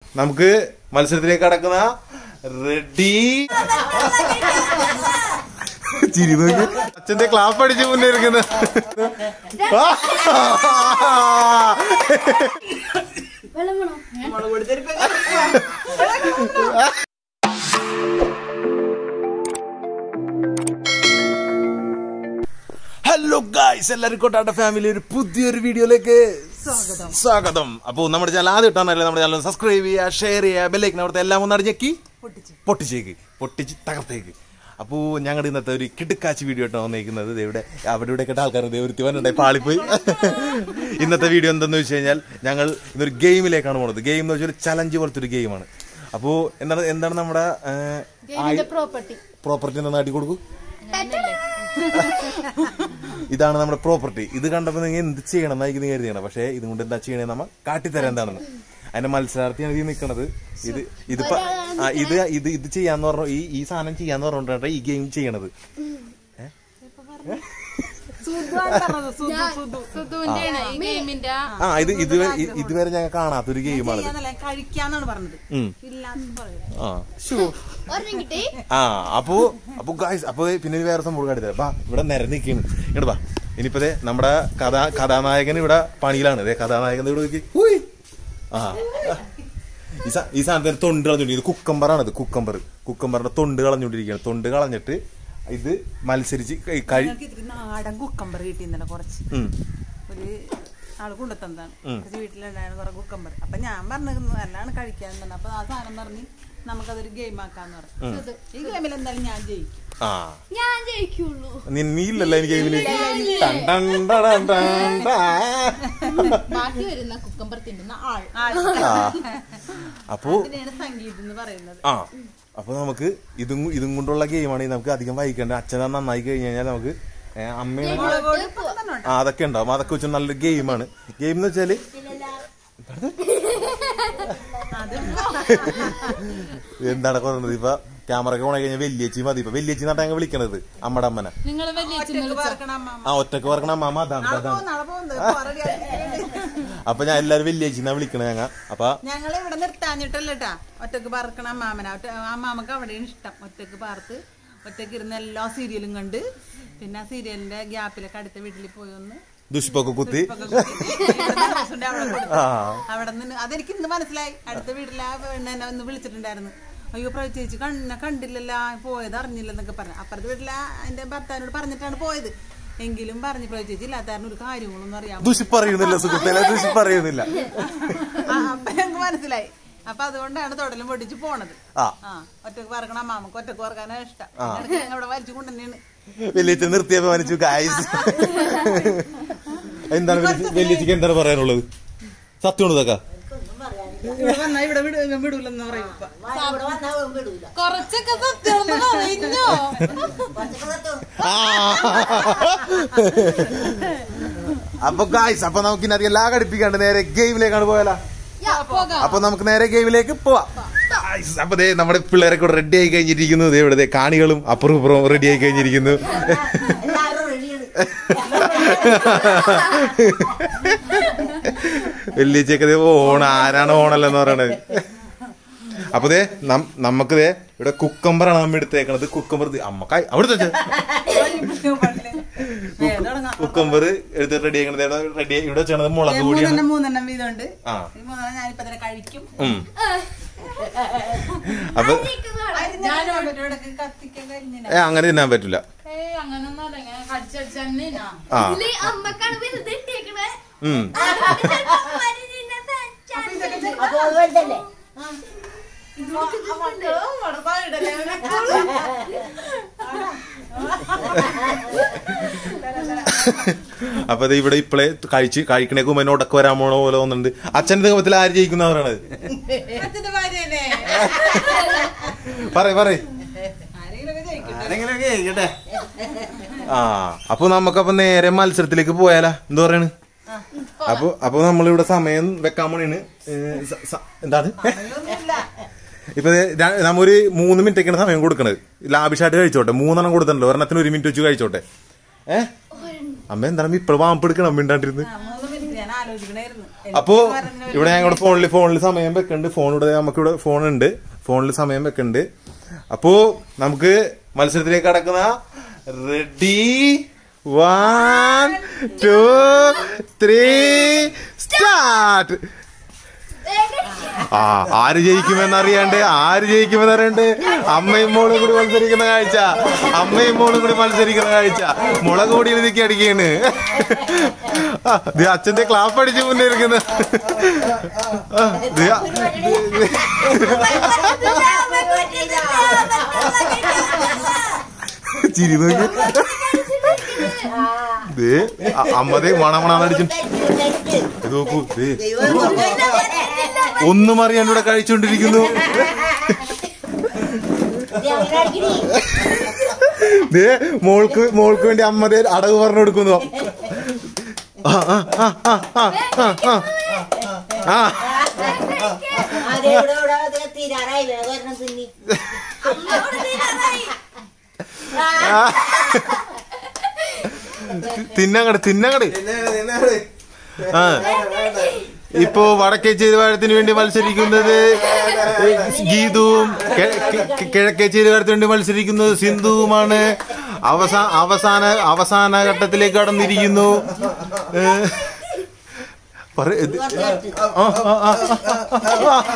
നമുക്ക് മത്സരത്തിലേക്ക് കടക്കുന്ന റെഡി ചിരി നോക്കി അച്ഛന്റെ ക്ലാപ്പ് അടിച്ച് മുന്നേ ഇരിക്കുന്ന വെള്ളം വേണോ ഹലോ ഗായ്സ് എല്ലാവർക്കും കൊണ്ടാട്ട ഫാമിലി ഒരു പുതിയൊരു വീഡിയോയിലേക്ക് സ്വാഗതം സ്വാഗതം അപ്പോൾ നമ്മുടെ ചാനൽ ആദ്യം ഇട്ടാണല്ലേ നമ്മുടെ ചാനൽ സബ്സ്ക്രൈബ് ചെയ്യുക ഷെയർ ചെയ്യുക ബെല്ലൈക്കൻ അവിടുത്തെ എല്ലാം ഒന്ന് അടിഞ്ഞേക്കി പൊട്ടിച്ചേക്ക് പൊട്ടിച്ച് തകർത്തേക്ക് അപ്പോൾ ഞങ്ങളുടെ ഇന്നത്തെ ഒരു കിടുക്കാച്ചി വീഡിയോ ആയിട്ടാണ് വന്നിരിക്കുന്നത് ദേ ഇവിടെ അവിടെ ഇവിടെ കേട്ട ആൾക്കാർ ദേവൃത്തി വന്നിട്ടുണ്ടായി പാളിപ്പോയി ഇന്നത്തെ വീഡിയോ എന്തെന്ന് വെച്ച് കഴിഞ്ഞാൽ ഞങ്ങൾ ഇന്നൊരു ഗെയിമിലേക്കാണ് പോകുന്നത് ഗെയിം എന്ന് വെച്ചാൽ ചലഞ്ച് പോലത്തെ ഒരു ഗെയിമാണ് അപ്പോൾ എന്താണ് എന്താണ് നമ്മുടെ പ്രോപ്പർട്ടി പ്രോപ്പർട്ടി എന്താ നാട്ടി കൊടുക്കൂ ഇതാണ് നമ്മുടെ പ്രോപ്പർട്ടി ഇത് കണ്ടപ്പോൾ നിങ്ങൾ എന്ത് ചെയ്യണം എന്നായിരിക്കും നിങ്ങൾ കരുതിയാണ് പക്ഷേ ഇതുകൊണ്ട് എന്താ ചെയ്യണേ നമ്മ കാട്ടിത്തരാൻ എന്താണെന്ന് അതിന്റെ മത്സരാർത്ഥിയാണ് ഈ നിൽക്കുന്നത് ഇത് ഇതിപ്പോ ആ ഇത് ഇത് ഇത് ചെയ്യാന്ന് പറഞ്ഞു ഈ ഈ സാധനം ചെയ്യാന്ന് പറഞ്ഞിട്ടാണ് ഈ ഗെയിം ചെയ്യണത് സുധുവിന്റെ ഈ ഗെയിമിന്റെ ആ ഇത് ഇതുവരെ ഇ- ഇതുവരെ ഞങ്ങൾ കാണാത്തൊരു ഗെയിമാണ് ചെയ്യാന്നല്ല കഴിക്കാന്നാണ് പറഞ്ഞത് ഉം. ഇല്ലാന്ന് പറയുന്നത് ആ ഷൂ ഒരെണ്ണം കിട്ടി ആ അപ്പോ അപ്പൊ ഗായ്സ് അപ്പൊ പിന്നെ വേറെ സംഭവം കാണിത്തരാം ബാ ഇവിടെ നിരന്നിക്കാണ് ഇങ്ങോട്ട് ബാ ഇനിയിപ്പോ ദേ നമ്മുടെ കഥാ കഥാനായകൻ ഇവിടെ പണിയിലാണ് ദേ കഥാനായകൻ ദേ ഇവിടെ നോക്കി ഹൂയ്. ആ ഈ സാ- ഈ സാധനത്തിന് തൊണ്ട് കളഞ്ഞോണ്ടി ഇത് കുക്കമ്പറാണ് ഇത് കുക്കമ്പർ കുക്കമ്പറിന്റെ തൊണ്ട് കളഞ്ഞോണ്ടിരിക്കുകയാണ് തൊണ്ട് കളഞ്ഞിട്ട് ഇത് മത്സരിച്ച് കഴി- കഴി ഞങ്ങൾക്ക് ഇത്തിരി നാടൻ കുക്കമ്പർ കിട്ടി ഇന്നലെ കുറച്ച് ഉം. ഒരു ആള് കൊണ്ടുത്തന്നതാണ് കുറച്ച് വീട്ടിലുണ്ടായിരുന്നു കുറെ കുക്കമ്പർ അപ്പൊ ഞാൻ പറഞ്ഞിരുന്നു അല്ലാണ് കഴിക്കാൻ പറഞ്ഞു അപ്പൊ ആ സാധനം പറഞ്ഞ് നമുക്കതൊരു ഗെയിം ആക്കാന്ന് പറഞ്ഞു ഈ ഗെയിമിൽ എന്തായാലും ഞാൻ ജയിക്കും ആ ഞാൻ ജയിക്കുള്ളൂ നീ നീ ഇല്ലല്ലോ എനിക്ക് ഇതില് ടൺ ടൺ ടടൻ ടൺ ടാ. ബാക്കി വരുന്ന കുക്കമ്പർ തിന്നുന്ന ആൾ ആ. അപ്പോ അതിനെയാണ് സംഗീതം എന്ന് പറയുന്നത് ആ അപ്പൊ നമുക്ക് ഇതും ഇതും കൊണ്ടുള്ള ഗെയിമാണ് നമുക്ക് അധികം വൈകണ്ട അച്ഛൻ നന്നായി കഴിഞ്ഞ് കഴിഞ്ഞാൽ നമുക്ക് ഏ, അമ്മയെ മുളകോട് ഇപ്പൊ തന്നെ ഉണ്ട്. ആ അതൊക്കെ ഉണ്ടാവും അതൊക്കെ വെച്ച് നല്ലൊരു ഗെയിമാണ് ഗെയിം എന്ന് വെച്ചാല് എന്താണ് പറയുന്നത് ഇപ്പൊ ക്യാമറ ഒക്കെ ഓണായി കഴിഞ്ഞാൽ വലിയച്ചി മതി ഇപ്പൊ വലിയച്ചി എന്നാണ് ഞങ്ങൾ വിളിക്കണത് അമ്മടെ അമ്മനെ നിങ്ങൾ വലിയ ഒറ്റയ്ക്ക് പറക്കണം അമ്മ. ആ ഒറ്റക്ക് പറക്കണ അമ്മ അതാണ് നാളെ അതാണ് പോകും, നാളെ പോകും. ഇപ്പൊ already ആക്കിയിട്ടുണ്ട്. അപ്പൊ ഞാൻ എല്ലാരും വലിയച്ചി എന്നാ വിളിക്കണ ഞങ്ങ അപ്പൊ ഞങ്ങളെ ഇവിടെ നിർത്താഞ്ഞിട്ടല്ലേട്ടാ ഒറ്റക്ക് പറക്കണം അമ്മാമന ഒറ്റ- ആ അമ്മാമക്ക് അവിടെയാണ് ഇഷ്ടം ഒറ്റക്ക് പാർത്ത് ഒറ്റക്ക് ഇരുന്ന് എല്ലാ സീരിയലും കണ്ട് പിന്നെ ആ സീരിയലിന്റെ ഗ്യാപ്പിലൊക്കെ അടുത്ത വീട്ടിൽ പോയി ഒന്ന് ദുഷിപ്പൊക്കെ കുത്തി ഇപ്പൊക്കെ കുത്തി ഇവിടെ ദിവസം അവിടെ കൊടുത്തു. ആ അവിടെ നിന്ന് അതെനിക്ക് ഇന്ന് മനസ്സിലായി അടുത്ത വീട്ടിൽ ആ പെണ്ണ് എന്നെ ഒന്ന് വിളിച്ചിട്ടുണ്ടായിരുന്നു അയ്യോ പ്രവ ചേച്ചി കണ്ണ കണ്ടില്ലല്ലോ പോയത് അറിഞ്ഞില്ലെന്നൊക്കെ പറഞ്ഞു അപ്പുറത്തെ വീട്ടിൽ അതിന്റെ ഭർത്താവിനോട് പറഞ്ഞിട്ടാണ് പോയത് എങ്കിലും പറഞ്ഞു പ്രവ ചേച്ചി ഇല്ലാത്ത കാരണം ഒരു കാര്യങ്ങളൊന്നും അറിയാൻ ദുഷി പറയുന്നില്ല സുഹൃത്തിനെ ദുഷി പറയുന്നില്ല ആ, അപ്പൊ ഞങ്ങൾക്ക് മനസ്സിലായി അപ്പൊ അതുകൊണ്ടാണ് തൊടലും പൊട്ടിച്ച് പോണത് ആ ആ ഒറ്റക്ക് പറക്കണം അമ്മാമക്ക് ഒറ്റക്ക് പറക്കാനാണ് ഇഷ്ടം ഇടയ്ക്ക് ഞങ്ങൾ ഇവിടെ വലിച്ചു കൊണ്ടുതന്നെയാണ് വലിയച്ഛൻ നിർത്തിയപ്പോ മനസ്സു ഗായ്സ് എന്താണ് വലിയ- വലിയച്ഛക്ക് എന്താണ് പറയാനുള്ളത് സത്യമാണ് ഇതൊക്കെ ഇവിടെ വന്നാ ഇവിടെ വിട വിടൂലെന്ന് പറയും ഇപ്പൊ. കൊറച്ചൊക്കെ സത്യം പറഞ്ഞോ ആ. അപ്പൊ ഗായ്സ് അപ്പൊ നമുക്ക് ഇനി അധികം ലാഗ് അടിപ്പിക്കാണ്ട് നേരെ ഗെയിമിലേക്കാണ് പോയാലോ പോകാം അപ്പൊ നമുക്ക് നേരെ ഗെയിമിലേക്ക് പോവാം Guys, അപ്പൊ ദേ നമ്മുടെ പിള്ളേരൊക്കെ റെഡി ആയി കഴിഞ്ഞിരിക്കുന്നു ദേ ഇവിടെ ദേ കാണികളും അപ്പുറം ഇപ്പുറം റെഡി ആയി കഴിഞ്ഞിരിക്കുന്നു വെള്ളിച്ചൊക്കെ ദേ ഓണ ആരാണ് ഓണല്ലെന്ന് പറയണത് അപ്പൊ ദേ നം- നമുക്ക് ദേ ഇവിടെ കുക്കമ്പറാണ് നമ്മ എടുത്തേക്കണത് കുക്കമ്പർ അമ്മക്കായി അവിടെ വെച്ചേ ഏ, തുടങ്ങാം. കുക്കമ്പർ എടുത്ത് റെഡി ആക്കണത് റെഡി ഇവിടെ വെച്ചത് മുളക് പൊടിയാണ് മൂന്നെണ്ണം മൂന്നെണ്ണം വീതമുണ്ട് ആ ഈ മൂന്നെണ്ണം ഞാനിപ്പോ തന്നെ കഴിക്കും ഉം. അപ്പൊ ഞാൻ ഇടയ്ക്ക് കത്തിക്കാൻ കഴിഞ്ഞില്ല ഏ അങ്ങനെ തിന്നാൻ പറ്റില്ല ഏയ് അങ്ങനൊന്നും അല്ല ഇങ്ങനെ കടിച്ചടിച്ച് തന്നെ ഇതാ. ആ ഇതില് അമ്മക്കാണ് വെറുതെ ഇട്ടേക്കണേ ഉം അപ്പൊ ദേ ഇവിടെ ഇപ്പളെ കഴിച്ച് കഴിക്കണേക്ക് മുമ്പ് ഉടക്ക് വരാൻ പോണ പോലെ തോന്നുന്നുണ്ട് അച്ഛന്റെ നിഗമത്തിൽ ആര് ജയിക്കുന്ന പറയണത് അച്ഛന്റെ ഭാര്യയല്ലേ പറയ് പറയ് ആരെങ്കിലുമൊക്കെ ജയിക്കും ആ അപ്പൊ നമുക്കപ്പൊ നേരെ മത്സരത്തിലേക്ക് പോയാലാ എന്താ പറയണ് അപ്പൊ അപ്പൊ നമ്മളിവിടെ സമയം വെക്കാൻ പോണേണ് ഏ, സ- സ- എന്താണ് ഇപ്പൊ ദേ ര- നമ്മ ഒരു മൂന്ന് മിനിറ്റ് ഒക്കെയാണ് സമയം കൊടുക്കണത് ലാഭിഷായിട്ട് കഴിച്ചോട്ടെ മൂന്നെണ്ണം കൊടുത്തിട്ടുണ്ടല്ലോ ഒരെണ്ണത്തിന് ഒരു മിനിറ്റ് വെച്ച് കഴിച്ചോട്ടെ ഏ അമ്മ എന്താണ് ഇപ്പഴും വാമ്പ് എടുക്കണം അമ്മ ഉണ്ടാണ്ടിരുന്ന് ആ, മൂന്ന് മിനിറ്റ് ഞാൻ ആലോചിക്കണായിരുന്നു അപ്പോ ഇവിടെ ഞങ്ങളുടെ ഫോണിൽ ഫോണിൽ സമയം വെക്കുന്നുണ്ട് ഫോൺ ഇവിടെ നമുക്കിവിടെ ഫോൺ ഉണ്ട് ഫോണിൽ സമയം വെക്കുന്നുണ്ട് അപ്പോ നമുക്ക് മത്സരത്തിലേക്ക് കടക്കുന്ന ready one two three start ആ ആര് ജയിക്കുമെന്ന് അറിയാണ്ട് ആര് ജയിക്കുമെന്ന് അറിയണ്ട് അമ്മയും മോളും കൂടി മത്സരിക്കുന്ന കാഴ്ച അമ്മയും മോളും കൂടി മത്സരിക്കുന്ന കാഴ്ച മുളക് പൊടി എഴുതിക്ക് അടിക്കാണ് ആ, ദേ അച്ഛന്റെ ക്ലാപ്പ് അടിച്ച് മുന്നേ ഇരിക്കുന്നു ആ, ദേ, ചിരി നോക്കി ദേ അ- അമ്മ ദേ മണമണാന്ന് അടിച്ചു ഇത് നോക്കൂ ദേ ഒന്നും അറിയാണ്ട് ഇവിടെ കഴിച്ചുകൊണ്ടിരിക്കുന്നു ദേ മോൾക്ക് മോൾക്ക് വേണ്ടി അമ്മ ദേ അടവ് പറഞ്ഞു കൊടുക്കുന്നു ആ ആ ആ ആ ആ ആ ആ ആ അതെവിടെ ഇവിടെ തീരാറായി വേഗം ഒരെണ്ണം തിന്നി തിന്നങ്ങട് തിന്നങ്ങട് ആ ഇപ്പോ വടക്കേച്ചേരി വാഴത്തിന് വേണ്ടി മത്സരിക്കുന്നത് ഗീതുവും കെ- കെ- കിഴക്കേച്ചേരി വാഴത്തിന് വേണ്ടി മത്സരിക്കുന്നത് സിന്ധുവുമാണ് അവസാന അവസാന അവസാന ഘട്ടത്തിലേക്ക് കടന്നിരിക്കുന്നു ഏ, പറ- ഇത്- ആ, ആ, ആ, ആ, ആ.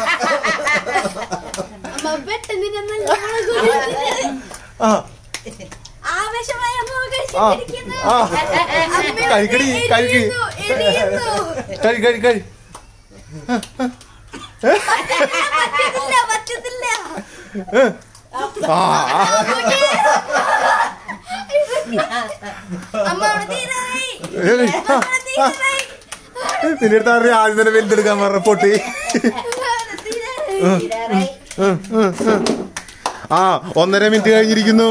അമ്മ പെട്ടെന്ന് ഇരുന്നല്ല മുളക് പൊടി ഇട്ടിട്ട് ആ, ആവേശമായ അമ്മ ആ, കഴിച്ചിട്ടിരിക്കുന്നു. ആ. അമ്മ കഴിക്കടി, കഴിക്ക്. എരിയുന്നു, എരിയുന്നു. കഴി കഴി കഴി പറ്റത്തില്ല പറ്റത്തില്ല ആ ആ. അമ്മ അവിടെ തീരാറായി ഏയ്, ആ, അവിടെ തീരാറായി നിന്റെ അടുത്ത് ആരുടെ ആദ്യം തന്നെ വലുതെടുക്കാൻ പറഞ്ഞ പൊട്ടി അവിടെ തീരാറായി തീരാറായി ആ ഒന്നര മിനിറ്റ് കഴിഞ്ഞിരിക്കുന്നു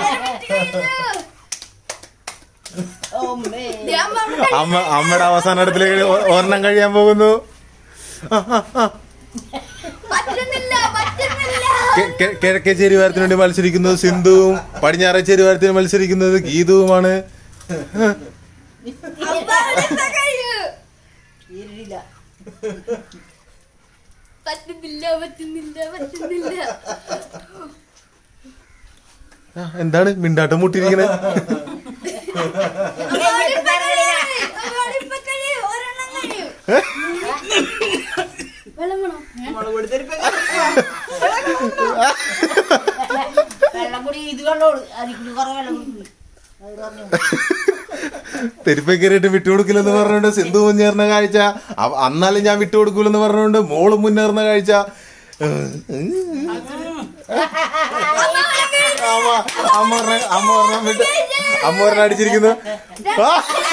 ഓമ്മേ ദേ അമ്മ അവിടെ അമ്മ അമ്മയുടെ അവസാന ഇടത്തിലേക്ക് ഒ- ഒരെണ്ണം കഴിയാൻ പോകുന്നു ആ, ആ, ആ. പറ്റുന്നില്ല പറ്റുന്നില്ല കെ- കെ- കിഴക്കേച്ചേരി വാരത്തിന് വേണ്ടി മത്സരിക്കുന്നത് സിന്ധുവും പടിഞ്ഞാറേച്ചേരി വാരത്തിന് മത്സരിക്കുന്നത് ഗീതുവുമാണ് അമ്മ അവിടെ ഇപ്പൊ കഴിയൂ. തീരില്ല പറ്റുന്നില്ല പറ്റുന്നില്ല പറ്റുന്നില്ല ആ, എന്താണ് മിണ്ടാട്ടം മുട്ടിയിരിക്കണേ അമ്മ അവിടെ ഇപ്പൊ കഴിയും. അമ്മ അവിടെ ഇപ്പൊ കഴിയും. ഒരെണ്ണം കഴിയും. വെള്ളം വേണോ? മുളക് പൊടി തെരിപ്പ് വെള്ളം കൂടി ഇത് കണ്ടോളൂ അതിൽ കൂടി കുറെ വെള്ളം കുടിക്കുന്നു അത് പറഞ്ഞു തെരുപ്പേ കയറിയിട്ട് വിട്ടുകൊടുക്കില്ലെന്ന് പറഞ്ഞുകൊണ്ട് സിന്ധു മുന്നേറുന്ന കാഴ്ച അവ- അന്നാലും ഞാൻ വിട്ടുകൊടുക്കൂലെന്ന് പറഞ്ഞുകൊണ്ട് മോള് മുന്നേറുന്ന കാഴ്ച അമ്മ അമ്മ പറഞ്ഞ അമ്മ പറഞ്ഞ വിട്ട് അമ്മ പറഞ്ഞ അടിച്ചിരിക്കുന്നു ആ!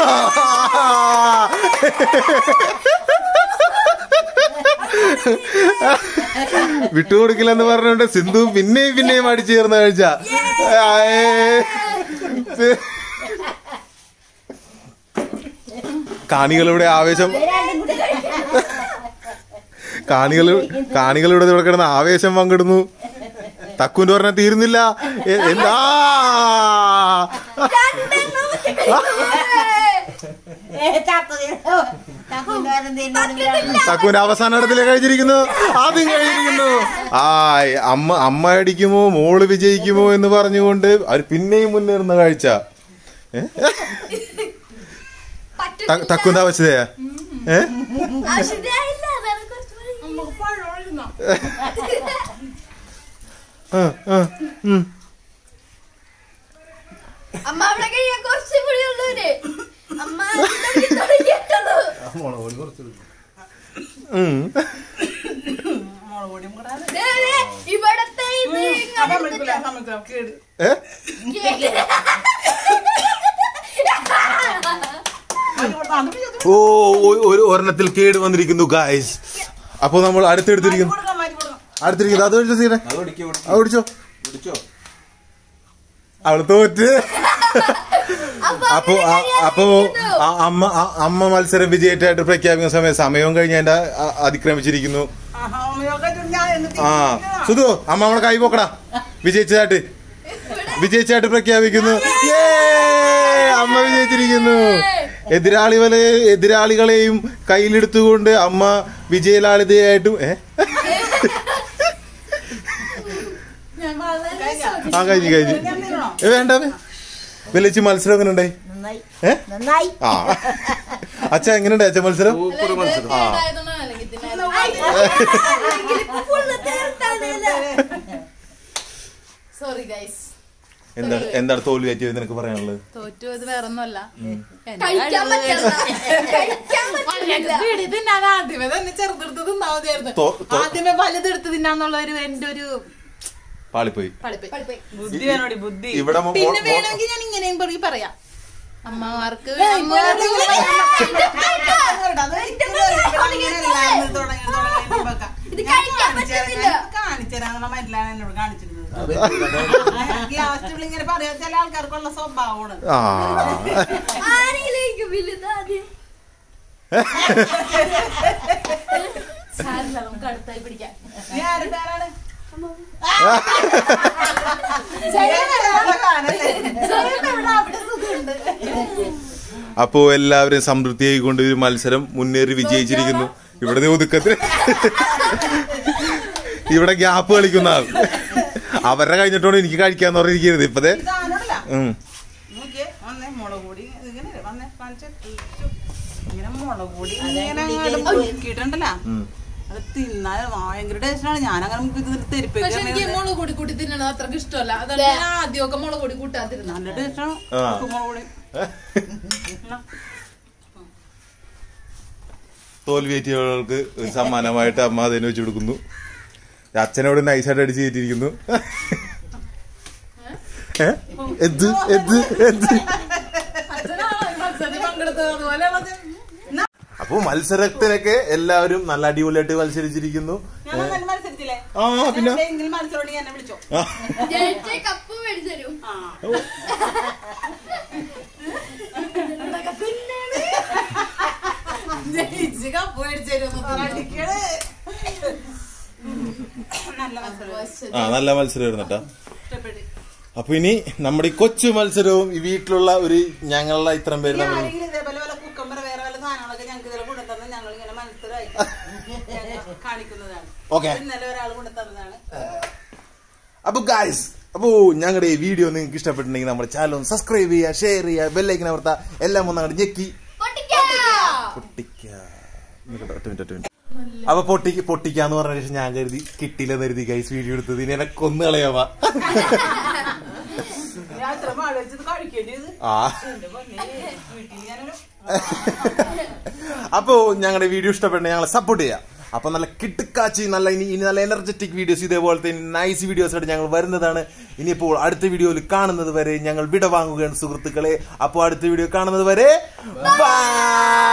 വിട്ടുകൊടുക്കില്ലെന്ന് പറഞ്ഞുകൊണ്ട് സിന്ധു പിന്നെയും പിന്നെയും അടിച്ചു ചേർന്ന കാഴ്ച ആയേ. കാണികളുടെ ആവേശം കാണികൾ കാണികളിവിടെ ഇവിടെ കിടന്ന് ആവേശം പങ്കിടുന്നു തക്കുന്റെ പറഞ്ഞ തീരുന്നില്ല എ- എന്താ തക്കുവിന്റെ അവസാന ഇടത്തിലേക്ക് കഴിഞ്ഞിരിക്കുന്നു ആദ്യം കഴിഞ്ഞിരിക്കുന്നു ആ അമ്മ അമ്മ അടിക്കുമോ മോള് വിജയിക്കുമോ എന്ന് പറഞ്ഞുകൊണ്ട് അവർ പിന്നെയും മുന്നേറുന്ന കാഴ്ച ഏ? ത- തക്കുന്റെ അവസ്ഥയാ ഏ ആവശ്യത്തിനായില്ല. വേറെ കുറച്ച് കൂടി. നമുക്ക് പഴമായിരുന്നോ ആ, ആ, ഉം. അമ്മ അവിടെ കഴിയാൻ കുറച്ച് കൂടി ഉള്ളൂര് അമ്മ തുടങ്ങി തുടങ്ങിയിട്ടുള്ളൂ ഉം. മുളക് പൊടിയും കൂടെ ദേ, ദേ, ഇവിടത്തെ ഇത് ഇങ്ങനെ സമ്മതിക്കില്ല സമ്മതിക്കില്ല കേട് ഏ? ഓ ഒ- ഒരു ഒരെണ്ണത്തിൽ കേട് വന്നിരിക്കുന്നു ഗായ്സ് അപ്പൊ നമ്മൾ അടുത്തെടുത്തിരിക്കുന്നു കൊടുക്കാം മാറ്റി കൊടുക്കാം അടുത്തിരിക്കുന്നു അത് ഒഴിച്ചോ സീനെ അത് ഓടിക്കോ അത് പിടിച്ചോ പിടിച്ചോ അവള് തോറ്റ് അപ്പൊ ആ- അപ്പൊ ആ- അമ്മ ആ- അമ്മ മത്സരം വിജയിട്ടായിട്ട് പ്രഖ്യാപിക്കുന്ന സമയം സമയവും കഴിഞ്ഞ് എന്റെ അതിക്രമിച്ചിരിക്കുന്നു ആഹാ, അമ്മയൊക്കെ ഞാൻ എന്ന് ആ സുധു അമ്മ നമ്മളെ കൈ പോക്കടാ വിജയിച്ചതായിട്ട് വിജയിച്ചായിട്ട് പ്രഖ്യാപിക്കുന്നു യേ! അമ്മ വിജയിച്ചിരിക്കുന്നു എതിരാളികളെ എതിരാളികളെയും കയ്യിലെടുത്തുകൊണ്ട് അമ്മ വിജയലാളിതയായിട്ടും ഏ ഞാൻ വളരെ ആ കഴിഞ്ഞു കഴിഞ്ഞു ഏ വേണ്ട വിളിച്ച് മത്സരം എങ്ങനെ ഉണ്ടായി നന്നായി ഏ നന്നായി ആ അച്ഛ എങ്ങനെയുണ്ട് അച്ഛ മത്സരം സോറി ഗൈസ് എന്താണ് എന്താണ് തോൽവി പറ്റിയത് നിനക്ക് പറയാനുള്ളത് തോറ്റു അത് വേറൊന്നുമല്ല കഴിക്കാൻ പറ്റില്ല കഴിക്കാൻ പറ്റില്ല തിന്നാൻ ആദ്യമേ തന്നെ ചെറുതെടുത്ത് തിന്നാ മതിയായിരുന്നു തോ- തോ- ആദ്യമേ വലുതെടുത്ത് തിന്നാന്നുള്ള ഒരു എന്റെ ഒരു പാളിപ്പോയി പളിപ്പ് പളിപ്പോയി. ബുദ്ധി വേണോടി ബുദ്ധി ഇവിടെ മോ- പിന്നെ മോ- വേണമെങ്കിൽ ഞാൻ ഇങ്ങനെയും പറയും പറയാം അമ്മമാർക്ക് ഇത് കഴിക്കാൻ പറ്റുന്നില്ല. കാണിച്ചരാന്നുള്ള മറ്റിലാണ് എന്നോട് കാണിച്ചിരുന്നത് ലാസ്റ്റ് ഇങ്ങനെ പറയാ ചില ആൾക്കാർക്കുള്ള സ്വഭാവമാണ് ആ ആരെങ്കിലും വലുതാദ്യം സാരില്ല നമുക്ക് അടുത്തായി പിടിക്കാം നീ ആരുടെ പേരാണ് അപ്പോ എല്ലാവരും സംതൃപ്തിയായിക്കൊണ്ട് ഒരു മത്സരം മുന്നേറി വിജയിച്ചിരിക്കുന്നു ഇവിടെ ഒതുക്കത്തിൽ ഇവിടെ ഗ്യാപ്പ് കളിക്കുന്ന ആൾ അവരുടെ കഴിഞ്ഞിട്ടോണ്ട് എനിക്ക് കഴിക്കാന്ന് പറഞ്ഞിരിക്കരുത് ഇപ്പതേ ഇതാണോടല്ല ഉം. നോക്കിയേ വന്നേ മുളക് പൊടി ഇങ്ങനെ വന്നേ കാണിച്ചേ ഇങ്ങനെ മുളക് പൊടി ഇങ്ങനെ അങ്ങോട്ട് മുക്കിയിട്ടുണ്ടല്ലോ ഉം. അത് തിന്നാൻ ഭയങ്കര ടേസ്റ്റാണ് ഞാൻ അങ്ങനെ മുക്കി തിരിപ്പ് പക്ഷെ എനിക്ക് മുളക് പൊടി കൂട്ടി തിന്നണത് അത്രക്ക് ഇഷ്ടമല്ല അതുകൊണ്ട് ഞാൻ ആദ്യമൊക്കെ മുളക് പൊടി കൂട്ടാതിരുന്ന നല്ല ടേസ്റ്റാണ് ആ. മുളക് പൊടി തോൽവിയേറ്റിയവർക്ക് ഒരു സമ്മാനമായിട്ട് അമ്മ അതിനെ വെച്ച് കൊടുക്കുന്നു അച്ഛനോട് നൈസായിട്ട് അടിച്ച് കയറ്റിയിരിക്കുന്നു ഏ? എന്ത് എന്ത് എന്ത് മത്സരത്തിൽ പങ്കെടുത്തത് അതുപോലെയുള്ളത് അപ്പൊ മത്സരത്തിനൊക്കെ എല്ലാവരും നല്ല അടിപൊളിയായിട്ട് മത്സരിച്ചിരിക്കുന്നു ഞാൻ നന്നായി മത്സരിച്ചില്ലേ ആ പിന്നെ എവിടെയെങ്കിലും മത്സരോട് എന്നെ വിളിച്ചോ ആ. ജയിച്ച കപ്പ് മേടിച്ചു തരും ആ ജയിച്ച് കപ്പ് മേടിച്ചു തരുമെന്ന് അടിക്കണ്. നല്ല മത്സരം ആ നല്ല മത്സരമായിരുന്നു കേട്ടോ ഇഷ്ടപ്പെട്ടു അപ്പൊ ഇനി നമ്മുടെ ഈ കൊച്ചു മത്സരവും ഈ വീട്ടിലുള്ള ഒരു ഞങ്ങളുടെ ഇത്രയും പേര് ഇനി നമ്മൾ ആരെങ്കിലും ഇതേപോലെ വല്ല കുക്കമ്പർ വേറെ വല്ല സാധനങ്ങളൊക്കെ ഞങ്ങൾക്ക് ഇതിൽ കൊണ്ടുതന്ന് ഞങ്ങൾ ഇങ്ങനെ മത്സരമായി ഞങ്ങൾ കാണിക്കുന്നതാണ് ഓക്കെ ഇന്നലെ ഒരാൾ കൊണ്ടുതന്നതാണ് അപ്പൊ ഗായ്സ് അപ്പോ ഞങ്ങളുടെ ഈ വീഡിയോ നിങ്ങൾക്ക് ഇഷ്ടപ്പെട്ടിട്ടുണ്ടെങ്കിൽ നമ്മുടെ ചാനൽ ഒന്ന് സബ്സ്ക്രൈബ് ചെയ്യുക ഷെയർ ചെയ്യുക ബെല്ലൈക്കൻ അമർത്താ എല്ലാം ഒന്ന് അങ്ങോട്ട് ഞെക്കി പൊട്ടിക്കാം പൊട്ടിക്ക നിക്കട്ടെ, ഒറ്റ മിനിറ്റ്, ഒറ്റ മിനിറ്റ്. അപ്പൊ പൊട്ടിക്ക് പൊട്ടിക്കാന്ന് പറഞ്ഞ ശേഷം ഞാൻ കരുതി കിട്ടിയില്ലെന്ന് കരുതി ഗൈസ് വീഡിയോ എടുത്തത് ഇനി എന്നെ കൊന്നു കളയാവാ ഞാൻ ഇത്ര മഴ വെച്ചത് കഴിക്കുകയും ചെയ്ത് ആ എന്റെ പൊന്നേ, വീട്ടിൽ ഞാനൊരു അപ്പോ ഞങ്ങളുടെ വീഡിയോ ഇഷ്ടപ്പെട്ട ഞങ്ങളെ സപ്പോർട്ട് ചെയ്യാം അപ്പൊ നല്ല കിട്ടുക്കാച്ചി നല്ല ഇനി ഇനി നല്ല എനർജറ്റിക് വീഡിയോസ് ഇതേപോലത്തെ നൈസ് വീഡിയോസ് ആയിട്ട് ഞങ്ങൾ വരുന്നതാണ് ഇനിയിപ്പോൾ അടുത്ത വീഡിയോയിൽ കാണുന്നത് വരെ ഞങ്ങൾ വിട വാങ്ങുകയാണ് സുഹൃത്തുക്കളെ അപ്പോൾ അടുത്ത വീഡിയോ കാണുന്നത് വരെ ബൈ